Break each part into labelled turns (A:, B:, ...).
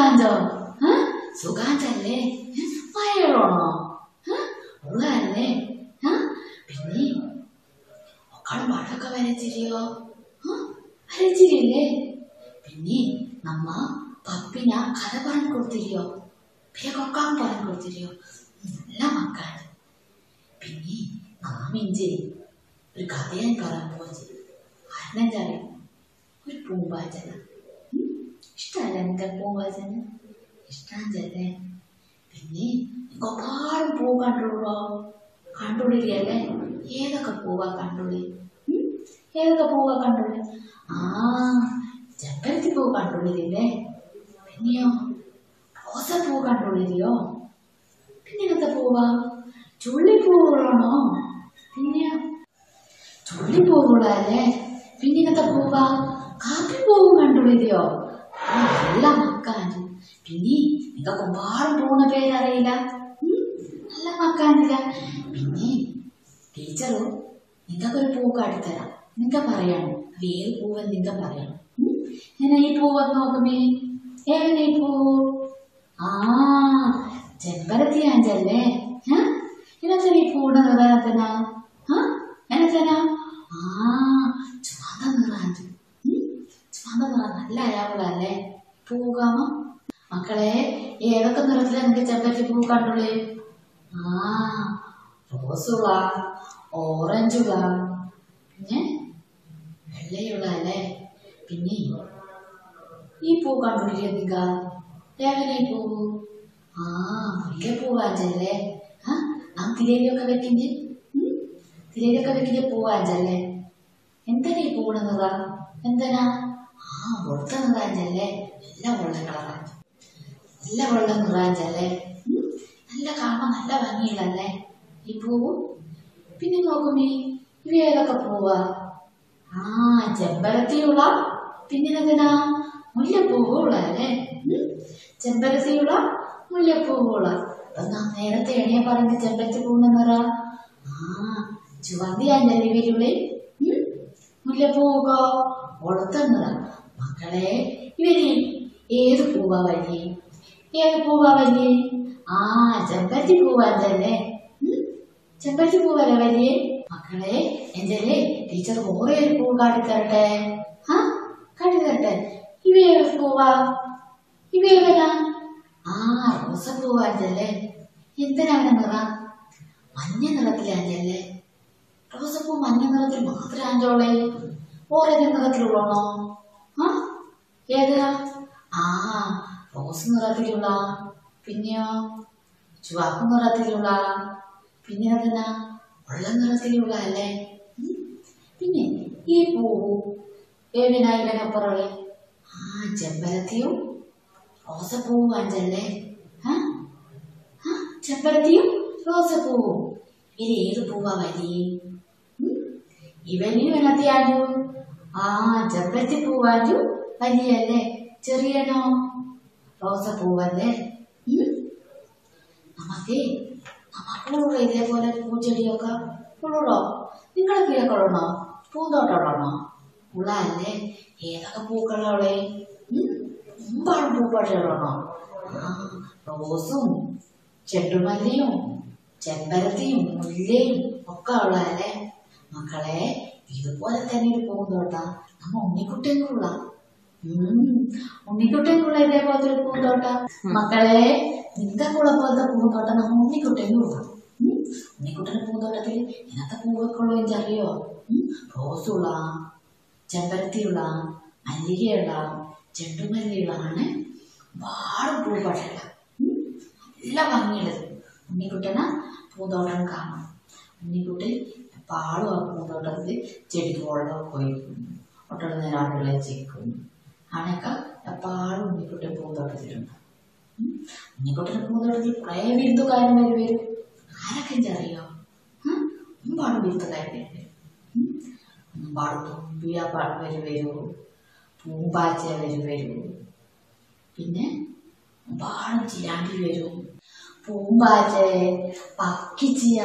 A: സുഖാഞ്ചോ ഏ? സുഖാഞ്ചല്ലേ ഏ? മഴയുള്ളോണോ ഉള്ളതല്ലേ ഏ? പിന്നെ മക്കൾ പടമൊക്കെ വരച്ചിരിയോ ആ? വരച്ചിരില്ലേ പിന്നെ നമ്മ പപ്പിന കഥ പറഞ്ഞു കൊടുത്തിരിയോ പേക്കൊക്കാൻ പറഞ്ഞു കൊടുത്തിരിയോ നല്ല മക്കളാണ് പിന്നെ നാമിഞ്ചേ ഒരു കഥ ഞാൻ പറയാൻ പോയി കാരണം ഒരു പൂമ്പാറ്റന ഇഷ്ടമല്ല എനിക്ക് പൂമ്പാറ്റന ഇഷ്ടമല്ലേ പിന്നെ ഒരുപാട് പൂ കണ്ടുള്ളോ കണ്ടുപിടിക്കല്ലേ ഏതൊക്കെ പൂവാ കണ്ടുള്ളി ഉം? ഏതൊക്കെ പൂവാ കണ്ടുള്ളി ആ ചെമ്പരത്തി പൂ കണ്ടുള്ളില്ലേ പിന്നെയോ റോസപ്പൂ കണ്ടുള്ളില്ലയോ പിന്നെ ഇങ്ങനത്തെ പൂവാ ചുള്ളിപ്പൂവുകളാണോ പിന്നെയോ ചുള്ളിപ്പൂവുകളല്ലേ പിന്നെ ഇങ്ങനത്തെ പൂവാ കാപ്പിപ്പൂവും കണ്ടുള്ളില്ലയോ ആ, നല്ല മക്കാണ് പിന്നെ നിങ്ങൾക്ക് ഒരുപാട് പൂണ പേരറിയില്ല ഉം? നല്ല മക്കാനില്ല പിന്നെ ടീച്ചറും നിങ്ങൾക്കൊരു പൂ കാട്ടിത്തരാം നിങ്ങൾക്ക് പറയണം അത് ഏത് പൂവെന്ന് നിങ്ങൾക്ക് പറയണം ഉം? എന്നാ ഈ പൂവെന്ന് നോക്കുമേ ഏവനെ ഈ പൂ ആ ചെമ്പരത്തി ആഞ്ചല്ലേ ഇനത്തിന് ഈ പൂടെ നിറത്തിനാ എനത്തിനാ ആ ചുവന്ന നിറാഞ്ചു ചുവന്ന നിറം നല്ല അയാളല്ലേ പൂകാമോ മക്കളെ ഏതൊക്കെ നിറത്തിലാ നിങ്ങൾക്ക് ചെമ്പരത്തി പൂ കണ്ടുള്ളേ ആ റോസുള്ള ഓറഞ്ചുള്ള പിന്നെ വെള്ളയുള്ള അല്ലേ പിന്നെ ഈ പൂ കണ്ടുപിടിക്കുക നിങ്ങ എങ്ങനെ ഈ പൂ ആ മുല്ലപ്പൂ വാഞ്ചല്ലേ ആ ആ തിരയിലൊക്കെ വെക്കിന്റെ തിരയിലൊക്കെ വെക്കിന്റെ പൂ വാഞ്ചല്ലേ എന്തിനാ ഈ പൂടെ നിറ എന്തിനാ ആ വെളുത്ത നിറാഞ്ചല്ലേ നല്ല വെള്ള കളറാണ് നല്ല വെള്ള നിറാഞ്ചല്ലേ ഉം. നല്ല കാണാൻ നല്ല ഭംഗിയുള്ളല്ലേ ഈ പൂവ് പിന്നെ നോക്കുമേ ഇവ ഏതൊക്കെ പൂവാ ആ ചെമ്പരത്തിയുള്ള പിന്നെ എന്തിനാ മുല്ലപ്പൂവുള്ള അല്ലേ ഉം. ചെമ്പരത്തിയുള്ള മുല്ലപ്പൂവുള്ള അപ്പൊ നാം നേരത്തെ എണിയെ പറഞ്ഞ ചെമ്പരത്തി പൂവിന്റെ നിറ ആ ചുവന്തിയാഞ്ഞല്ലേ ഇവരുടെ മുല്ലപ്പൂവോ ഒളുത്ത നിറ മക്കളെ ഇവര് ഏത് പൂവാ വലിയ ഏത് പൂവാ വലിയ ആ ചെമ്പരത്തി പൂവാഞ്ചല്ലേ ഉം? ചെമ്പരത്തി പൂവല്ലേ വലിയ മക്കളെ എന്റെ ടീച്ചർ വേറെ ഒരു പൂ കാട്ടിത്തരട്ടെ ആ കാട്ടിത്തരട്ടെ ഇവ ഏത് പൂവാ ഇവ ഏവനാ ആ റോസപ്പൂവാഞ്ചല്ലേ എന്തിനാണ് നിറ മഞ്ഞ നിറത്തിലാഞ്ചല്ലേ റോസപ്പൂ മഞ്ഞ നിറത്തിൽ മാത്രം ആഞ്ചോളെ ഓരോ നിറത്തിലുള്ളണോ ആ ഏതാ ആ റോസ് നിറത്തിലുള്ള പിന്നെയോ ചുവപ്പ് നിറത്തിലുള്ള പിന്നെ അതിനാ വെള്ള നിറത്തിലുള്ള അല്ലേ ഉം. പിന്നെ ഈ പൂവ് ഏവിനാ ഇവനപ്പുറവെ ആ ചെമ്പരത്തിയും റോസപ്പൂവും അഞ്ചല്ലേ ആ ആ, ചെമ്പരത്തിയും റോസപ്പൂവും ഇത് ഏത് പൂവാ വലിയ ഇവനും ഇവനത്തിയാഞ്ഞു ആ ചെമ്പരത്തി പൂവാഞ്ഞു വലിയല്ലേ ചെറിയനോ റോസപ്പൂവല്ലേ ഉം? നമുക്കേ നമുക്കുള്ള ഇതേപോലെ പൂച്ചെടിയൊക്കെ ഉള്ളൂടോ നിങ്ങളൊക്കെ ഇതൊക്കെ ഉള്ളണോ പൂന്തോട്ടമുള്ളണോ ഉള്ളതല്ലേ ഏതൊക്കെ പൂക്കളവിടെ മുമ്പാണ് പൂപ്പാട്ടുകളാണോ ആ റോസും ചെണ്ടുമല്ലിയും ചെമ്പരത്തിയും മുല്ലയും ഒക്കെ ഉള്ളതല്ലേ മക്കളെ ഇതുപോലെ തന്നെ ഒരു പൂന്തോട്ട നമ്മ ഉണ്ണിക്കുട്ടിയുള്ള ഉണ്ണിക്കുട്ടിയുള്ള ഇതേപോലത്തെ ഒരു പൂന്തോട്ട മക്കളെ നിങ്ങൾക്കുള്ള പോലത്തെ പൂന്തോട്ടം നമ്മ ഉണ്ണിക്കുട്ടിനുള്ള ഉണ്ണിക്കുട്ടന്റെ പൂന്തോട്ടത്തിൽ ഇങ്ങനത്തെ പൂവൊക്കെ ഉള്ളൂ എനിക്കറിയോ ഉം. റോസുള്ള ചെമ്പരത്തിയുള്ള മല്ലികയുള്ള ചെണ്ടുമല്ലികളാണ് ഒരുപാട് പൂപ്പാട്ടുള്ള നല്ല ഭംഗിയുള്ളത് ഉണ്ണിക്കുട്ടനെ പൂന്തോട്ടം കാണാം ഉണ്ണിക്കുട്ടി എപ്പാളും ആ പൂന്തോട്ടത്തിൽ ചെടിക്ക് വെള്ളമൊക്കെ ഒഴിക്കും ഒട്ടോട് നേരം ആളുകളെ ചേക്കും ആണൊക്കെ എപ്പാളും ഉണ്ണിക്കുട്ടൻ പൂന്തോട്ടത്തിലുണ്ട് ഉം. ഉണ്ണിക്കുട്ടൻ്റെ പൂന്തോട്ടത്തിൽ കുറേ വിരുന്നുകാരൻ വരും വരും ആരൊക്കെ എനിക്കറിയോ ഒരുപാട് വിരുന്നുകാരൻ വരും വരും ഉം. ഒരുപാട് തുമ്പിയ വരും വരൂ പൂമ്പാച്ച വരും വരൂ പിന്നെ ഒരുപാട് ചിരാണ്ടി വരും പൂമ്പാറ്റ പക്കിച്ചിയ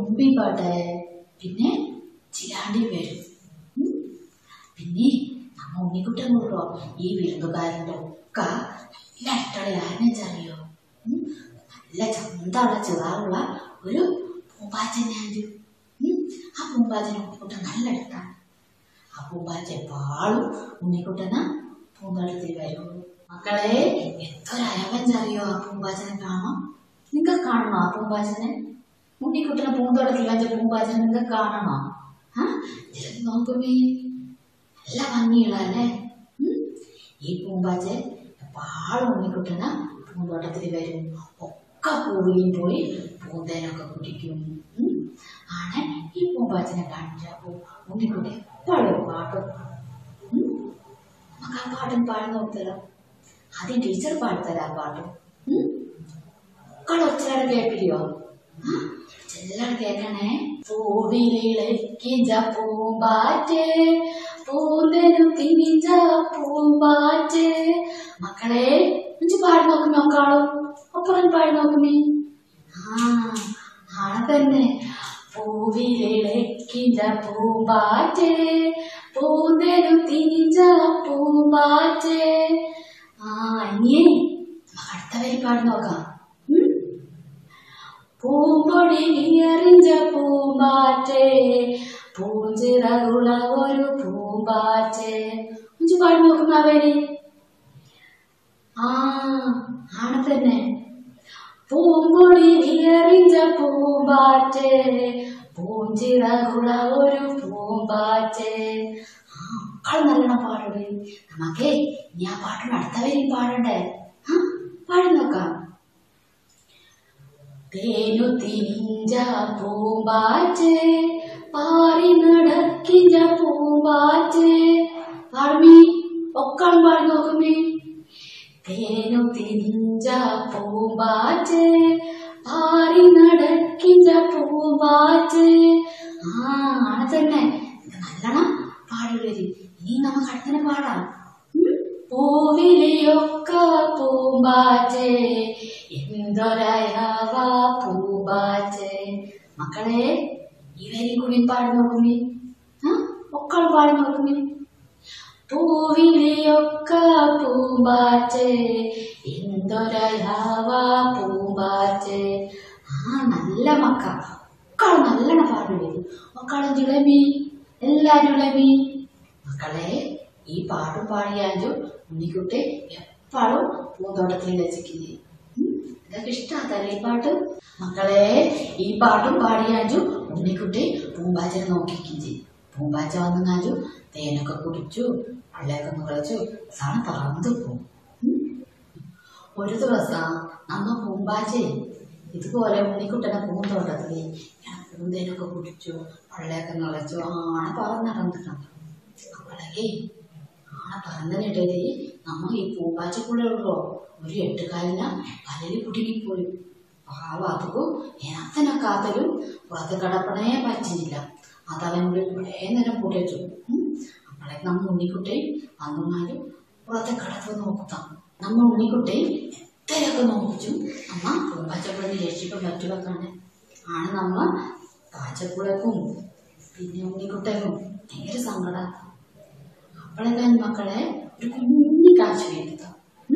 A: തുമ്പിപ്പട പിന്നെ ചിരാണ്ടി വരും ഉം. പിന്നെ നമ്മ ഉണ്ണിക്കുട്ടൻ കൂടോ ഈ വിരുന്നുകാരൻ്റെ ഒക്കെ നല്ല ഇഷ്ടമുള്ള ആരെന്നറിയോ നല്ല ചന്തമുള്ള ചിറാറുള്ള ഒരു പൂമ്പാച്ചനാണ് ആ പൂമ്പാച്ചന് ഉണ്ണിക്കുട്ടൻ നല്ല ഇഷ്ടമാണ് ആ പൂമ്പാച്ച എപ്പാളും ഉണ്ണിക്കുട്ടന് പൂന്തോട്ടത്തിൽ വരുള്ളൂ മക്കളെ എത്തൊരയവഞ്ചറിയോ ആ പൂമ്പാച്ചനെ കാണാം നിങ്ങൾ കാണണോ ആ പൂമ്പാച്ചനെ ഉണ്ണിക്കുട്ടനെ പൂന്തോട്ടത്തിൽ വെച്ച പൂമ്പാച്ചനെ നിങ്ങൾ കാണണോ ആ ഇതിലൊക്കെ നോക്കുമേ നല്ല ഭംഗിയുള്ളതല്ലേ ഉം? ഈ പൂമ്പാച്ചൻ എപ്പാളും ഉണ്ണിക്കുട്ടന പൂന്തോട്ടത്തിൽ വരും ഒക്കെ പൂവിയും പോയി പൂന്തേനൊക്കെ കുടിക്കും ഉം? ആണ് ഈ പൂമ്പാച്ചനെ കാണിച്ചപ്പോ ഉണ്ണിക്കുട്ടി എപ്പോഴും പാട്ടും ഉം? നമുക്ക് ആ പാട്ടും പാടി നോക്കലോ ആദ്യം ടീച്ചർ പാടിത്തരാ ആ പാട്ടും ഉം? മക്കൾ ഒച്ചയുടെ കേട്ടില്ലയോ ചെല്ലാൻ കേൾക്കണേ പൂവിളിളക്കിഞ്ച പൂമ്പാറ്റ് പൂന്തനു തിങ്ങിഞ്ച പൂമ്പാറ്റ് മക്കളെ ഇഞ്ചി പാടി നോക്കുമേ മക്കളും ഒപ്പറൻ പാടി നോക്കുമേ ആ ആണ് തന്നെ പൂവിളിളക്കിഞ്ച പൂമ്പാറ്റ് പൂന്തനു തിങ്ങിഞ്ച പൂമ്പാറ്റ് ആ ഇനിയേ നമുക്ക് അടുത്ത വരി പാടി നോക്കാം ഉം? പൂമ്പൊടി നീറിഞ്ച പൂമ്പാറ്റേ പൂഞ്ചിറകുള ഒരു പൂമ്പാറ്റേ ഉഞ്ചു പാടി നോക്കുന്ന അവര് ആ ആണ് തന്നെ പൂമ്പൊടി നീറിഞ്ച പൂമ്പാറ്റേ പൂഞ്ചിറകുള ഒരു പൂമ്പാറ്റേ ആ മക്കൾ നല്ലോണം പാടണേ നമുക്കേ ഇനി ആ പാട്ടിന് അടുത്ത വരെയും പാടണ്ടേ ആ പാടി നോക്കാം തേനു തിരിഞ്ച പൂമ്പാറ്റ് പാറി നടക്കിഞ്ച പൂമ്പാറ്റ് പാടുമീ ഒക്കെ പാടി നോക്കുമീ തേനു തിരിഞ്ച പൂമ്പാറ്റ് പാറി നടക്കിഞ്ച പൂമ്പാറ്റ് ആ ആണ് തന്നെ ഇത് നല്ലോണം പാടുള്ളവര് ഇനി നമുക്ക് അടുത്തന്നെ പാടാം ഉം? പൂവിലെയൊക്കെ പൂമ്പാറ്റേ എന്തൊരയവ പൂമ്പാറ്റേ മക്കളെ ഇവരും കൂടി പാടി നോക്കുമേ ആ ഒക്കെ പാടി നോക്കുമേ പൂവിലെയൊക്കെ പൂമ്പാറ്റേ എന്തൊരയവ പൂമ്പാറ്റേ ആ നല്ല മക്ക മക്കൾ നല്ലോണം പാടുള്ളൂ മക്കളും ചുളമി എല്ലാരും ഉളമി മക്കളെ ഈ പാട്ട് പാടിയാലും ഉണ്ണിക്കുട്ടി എപ്പോഴും പൂന്തോട്ടത്തിൽ രചിക്കുന്നത് ഇതൊക്കെ ഇഷ്ടാത്തല്ലേ ഈ പാട്ട് മക്കളെ ഈ പാട്ടും പാടിയാലും ഉണ്ണിക്കുട്ടി പൂമ്പാച്ചനെ നോക്കിക്കും ചെയ്യും പൂമ്പാച്ച വന്നെങ്ങാലും തേനൊക്കെ കുടിച്ചു വെള്ളയൊക്കെ മുളച്ചു സാണ് പറന്നു പോകും ഉം. ഒരു ദിവസം നമ്മ പൂമ്പാച്ചേ ഇതുപോലെ ഉണ്ണിക്കുട്ടനെ പൂന്തോട്ടത്തിൽ ഇങ്ങനെ പൂന്തേനൊക്കെ കുടിച്ചു വെള്ളയൊക്കെ നിളച്ചു ആണ പറന്നിറന്നിട്ടുണ്ട് അപ്പോഴേ ആണ പറന്നതിനിടയിൽ നമ്മ ഈ പൂമ്പാച്ചക്കുള്ളുള്ളോ ഒരു എട്ടുകാലിന വലയിൽ കുടുങ്ങിപ്പോയി പാവാത്തക്കും ഏനത്തനക്കാത്തലും അത് കടപ്പണേ പറ്റുന്നില്ല അതവനുള്ളിൽ കുറേ നേരം കൂടിച്ചു അപ്പോഴേ നമ്മ ഉണ്ണിക്കുട്ടി വന്നാലും പുറത്തെ കടപ്പ് നോക്കാം നമ്മ ഉണ്ണിക്കുട്ടി എത്രയൊക്കെ നോക്കിച്ചു നമ്മ പൂമ്പാച്ചക്കുള്ളിന് രക്ഷിക്കാൻ പറ്റുവെക്കാണ് ആണ് നമ്മ പാച്ചക്കുളക്കും പിന്നെ ഉണ്ണിക്കുട്ടനും ഭയങ്കര സങ്കടം അപ്പോഴൊക്കെ മക്കളെ ഒരു കുഞ്ഞി കാറ്റ് വീഴുന്നത്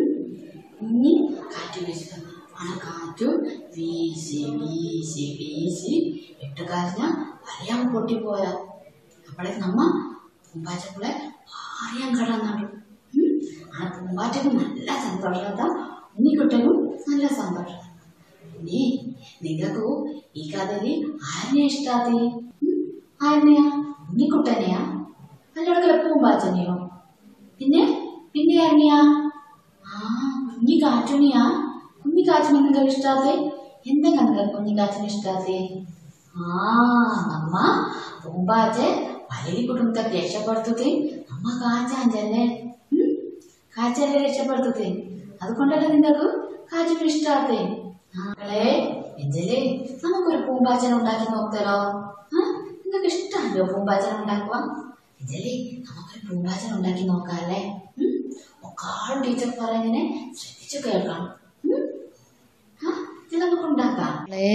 A: കുഞ്ഞി കാറ്റ് വീശുന്നത് ആ കാറ്റ് വീശി വീശി വീശി എട്ടുകാലിന് വലയാൻ പൊട്ടിപ്പോയ അപ്പോഴേക്ക് നമ്മ പൂമ്പാറ്റക്കുളെ അറിയാൻ കടന്നാണ് ആ പൂമ്പാറ്റക്കും നല്ല സന്തോഷത ഉണ്ണിക്കുട്ടനും നല്ല സന്തോഷം ഇനി നിങ്ങൾക്ക് ഈ കഥയിൽ ആരെയാ ഇഷ്ടാത്തി ആരെയാ ഉണ്ണിക്കുട്ടനെയാ അല്ലടക്കല പൂമ്പാച്ചനെയോ പിന്നെ പിന്നെ ആരെയാ ആ കുഞ്ഞി കാറ്റുണിയാ കുഞ്ഞി കാറ്റിനെ നിങ്ങൾക്ക് ഇഷ്ടാത്തെ എന്തൊക്കെ നിങ്ങൾക്ക് കുഞ്ഞി കാറ്റിന് ഇഷ്ടാത്തെ ആ നമ്മ പൂമ്പാച്ചെ വലരി കുടുംബത്തെ രക്ഷപ്പെടുത്തത് നമ്മ കാച്ചാഞ്ചല്ലേ ഉം? കാച്ചല്ലേ രക്ഷപ്പെടുത്തത് അതുകൊണ്ടല്ലേ നിങ്ങൾക്ക് കാറ്റിന് ഇഷ്ടാത്തെ മക്കളെ എഞ്ചലേ നമുക്കൊരു പൂമ്പാച്ചന ഉണ്ടാക്കി നോക്കലോ ആ നിങ്ങൾക്ക് ഇഷ്ടമല്ലോ പൂമ്പാച്ചന ഉണ്ടാക്കുക എഞ്ചലേ നമുക്കൊരു പൂമ്പാച്ചന ഉണ്ടാക്കി നോക്കാല്ലേ ഉം? ഒക്കാളും ടീച്ചർ പറയുന്നതിനെ ശ്രദ്ധിച്ചു കേൾക്കണം ഉം? ആ, ഇത് നമുക്ക് ഉണ്ടാക്കാം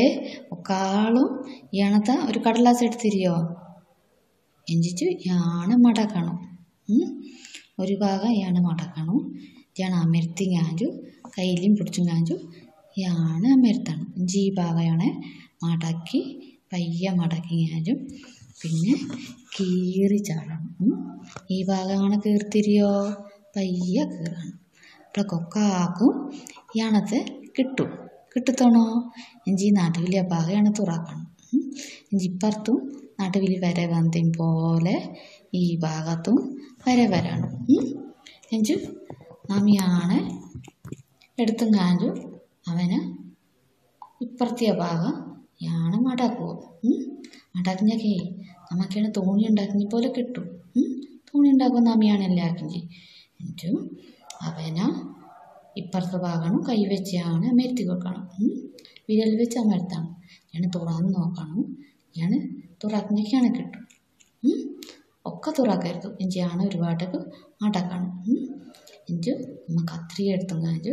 A: ഒക്കാളും ഇണത്ത ഒരു കടലാസ് എടുത്തിരിയോ എഞ്ചിച്ചു യാണ് മടക്കണം ഒരു ഭാഗം ഇയാണ് മടക്കണം ഇയാണ് അമർത്തി കാഞ്ചു കയ്യിലും പിടിച്ചും കാഞ്ചു ഇയാണ് അമർത്തണം ഇഞ്ചി ഈ ഭാഗമാണ് മടക്കി പയ്യെ മടക്കി കാഞ്ചും പിന്നെ കീറി ചാടണം ഉം. ഈ ഭാഗമാണ് കീർത്തിരിയോ പയ്യെ കീറണം ഇവിടെ കൊക്കാക്കും ഇയാണത്തെ കിട്ടും കിട്ടത്തണോ ഇഞ്ചി നടുവിലെ ഭാഗമാണ് തുറക്കണം ഉം. ഇഞ്ചി ഇപ്പുറത്തും നടുവിൽ വര വന്തും പോലെ ഈ ഭാഗത്തും വര വരണം എഞ്ചു നാമിയാണ് എടുത്തും കാഞ്ചു അവന് ഇപ്പുറത്തെ ഭാഗം യാണ് മടക്കുക മടക്കിഞ്ഞൊക്കെ നമുക്കാണ് തോണി ഉണ്ടാക്കുന്ന പോലെ കിട്ടും ഉം. തോണി ഉണ്ടാക്കുന്ന നാമിയാണ് എല്ലാവർക്കും എന്നിട്ട് അവന ഇപ്പുറത്തെ ഭാഗമാണ് കൈ വെച്ചാണ് അമർത്തി വെക്കണം ഉം. വിരൽ വെച്ച് അമർത്തണം ഞാൻ തുറന്ന് നോക്കണം ഞാൻ തുറക്കുന്നൊക്കെയാണ് കിട്ടും ഉം. ഒക്കെ തുറക്കരുത് ഇഞ്ചിയാണ് ഒരുപാടൊക്കെ മടക്കണം ഉം. ഇഞ്ചു നമ്മ കത്രി എടുത്തും കാഞ്ചു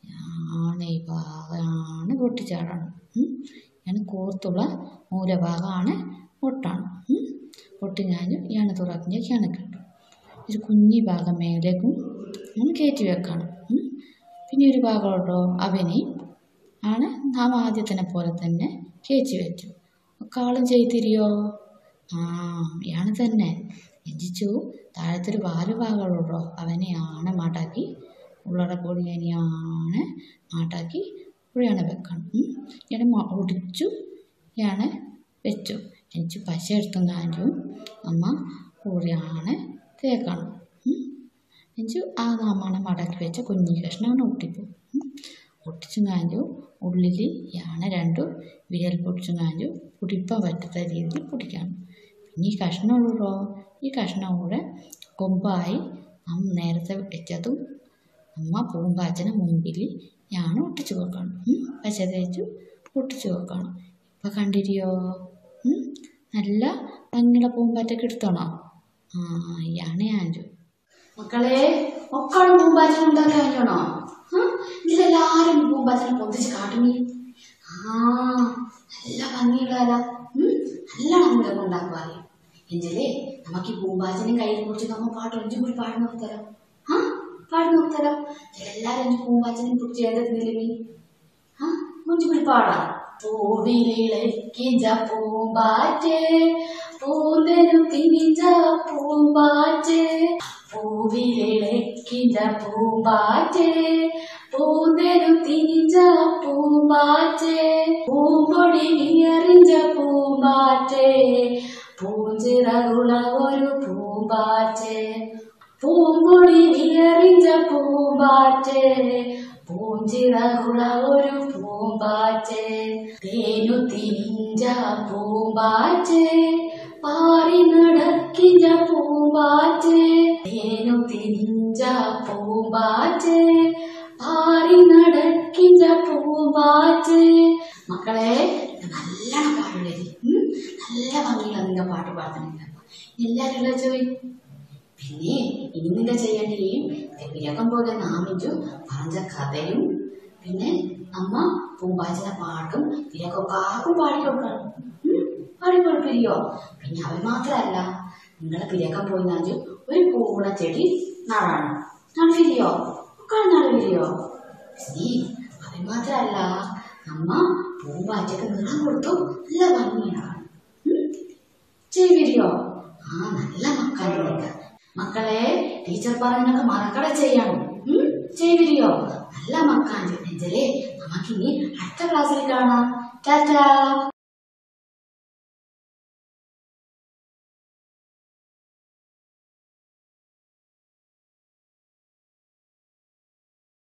A: ആണ് ഈ ഭാഗമാണ് പൊട്ടിച്ചാടണം ഉം. ഞാൻ കോർത്തുള്ള മൂലഭാഗമാണ് പൊട്ടണം ഉം. പൊട്ടി കാഞ്ചു ഇയാണ് തുറക്കുന്നൊക്കെയാണ് കിട്ടും ഒരു കുഞ്ഞി ഭാഗം മേലേക്കും ഞാൻ കയറ്റി വെക്കണം ഉം. പിന്നെ ഒരു ഭാഗമുണ്ടോ അവനെ ആണ് നാം ആദ്യത്തിനെ പോലെ തന്നെ കയറ്റി വെച്ചു കാളും ചെയ്തിരിയോ ആ ഇയാണ് തന്നെ എഞ്ചിച്ചു താഴത്തൊരു വാല് ഭാഗമുള്ളൂ അവനെയാണ് മാട്ടാക്കി ഉള്ളട കൂടി ഞാനെയാണ് മാട്ടാക്കി ഇവിടെയാണ് വെക്കണം ഉം. ഇയാളെ മ- ഒടിച്ചു ഇയാണ് വെച്ചു എനിക്ക് പശ എടുത്തും കാഞ്ചും അമ്മ കൂടെയാണ് തേക്കണം ഉം. എനിക്ക് ആ നാമാണ് മടക്കി വെച്ച കുഞ്ഞി കഷ്ണമാണ് ഒട്ടിപ്പോ ഒട്ടിച്ചും കാഞ്ചു ഉള്ളിൽ യാണ് രണ്ടു വിരൽ പൊടിച്ചും കാഞ്ചു പൊടിപ്പാൻ പറ്റാത്ത രീതിയിൽ പൊടിക്കണം പിന്നെ ഈ കഷ്ണമുള്ളോ ഈ കഷ്ണം കൂടെ കൊമ്പായി നാം നേരത്തെ വെച്ചതും അമ്മ പൂമ്പാച്ചന് മുമ്പിൽ ഞാൻ ഒട്ടിച്ചു വെക്കണം ഉം. പശ തേച്ചു ഒട്ടിച്ചു വെക്കണം ഇപ്പം കണ്ടിരിയോ ഉം. നല്ല ഭംഗിയുള്ള പൂമ്പാറ്റൊക്കെ എടുത്തണോ ആ ഇയാണ് ഞാനു മക്കളെ ഒക്കാളും പൂമ്പാറ്റ ഉണ്ടാക്കാൻ വേണോ ഇതിലെല്ലാരും പൂമ്പാറ്റനെ പൊന്തിച്ച് കാട്ടുമീ ആ നല്ല ഭംഗിയുള്ളതല്ല നല്ല ഭംഗിയൊക്കെ ഉണ്ടാക്കുക അറിയാം എഞ്ചലേ നമുക്ക് ഈ പൂമ്പാറ്റനെ കയ്യിൽ കുറിച്ച് നമ്മ പാട്ട് ഒഞ്ചു കൂടി പാടി നിർത്തരാം ആ പാടി നിർത്തരാം എല്ലാരും അഞ്ചു പൂമ്പാറ്റനെ കുറിച്ച് ഏതെങ്കിലും മീ ആ ഒഞ്ചു കൂടി പാടാം പൂവിളിളക്കിഞ്ച പൂമ്പാറ്റേ പൂന്തരും തിരിഞ്ച പൂമ്പാറ്റേ പൂവിളിളക്കിഞ്ച പൂമ്പാറ്റേ പൂന്തരും തിരിഞ്ച പൂമ്പാറ്റേ പൂമ്പൊടി വിയറിഞ്ച പൂമ്പാറ്റേ പൂഞ്ചിറകുള്ള ഒരു പൂമ്പാറ്റേ പൂമ്പൊടി വിയറിഞ്ച പൂമ്പാറ്റേ പൂഞ്ചിറകുള്ള ഒരു പൂമ്പാറ്റേ തേനു തിരിഞ്ച പൂമ്പാറ്റേ പാറി നടക്കിഞ്ച പൂമ്പാറ്റേ തേനു തിരിഞ്ച പൂമ്പാറ്റേ പാറി നടക്കിഞ്ച പൂമ്പാറ്റേ മക്കളെ ഇത് നല്ലോണം പാടുള്ളേ നല്ല ഭംഗിയുള്ള നിന്റെ പാട്ട് പാടുന്നില്ല എല്ലാവരും ചോയ് പിന്നെ ഇനി നിന്റെ ചെയ്യേണ്ടി വിരകം പോലെ നാമിച്ചു പറഞ്ഞ കഥയും പിന്നെ അമ്മ പൂമ്പാച്ചിന പാട്ടും വിരകൊക്കെ ആർക്കും പാടിക്കൊടുക്കണം ഉം? പാടിക്കൊടുക്കില്ലയോ പിന്നെ അവൻ മാത്രമല്ല നിങ്ങളെ പിരക്കം പോയി നാച്ചു ഒരു പൂവുള്ള ചെടി നടണം നടവില്ലയോ ഒക്കെ നടവില്ലയോ നീ അവൻ മാത്രമല്ല അമ്മ പൂമ്പാറ്റക്ക് നിറം കൊടുത്തു നല്ല ഭംഗിയാണ് ചെയ്തിരിയോ ആ നല്ല മക്കളുണ്ട് മക്കളെ ടീച്ചർ പറഞ്ഞൊക്കെ മറക്കട ചെയ്യണം ഉം? ചെയ്തിരിയോ നല്ല മക്കാണ് എന്തല്ലേ നമുക്കിനി അടുത്ത ക്ലാസ്സിൽ കാണാം ടാറ്റാ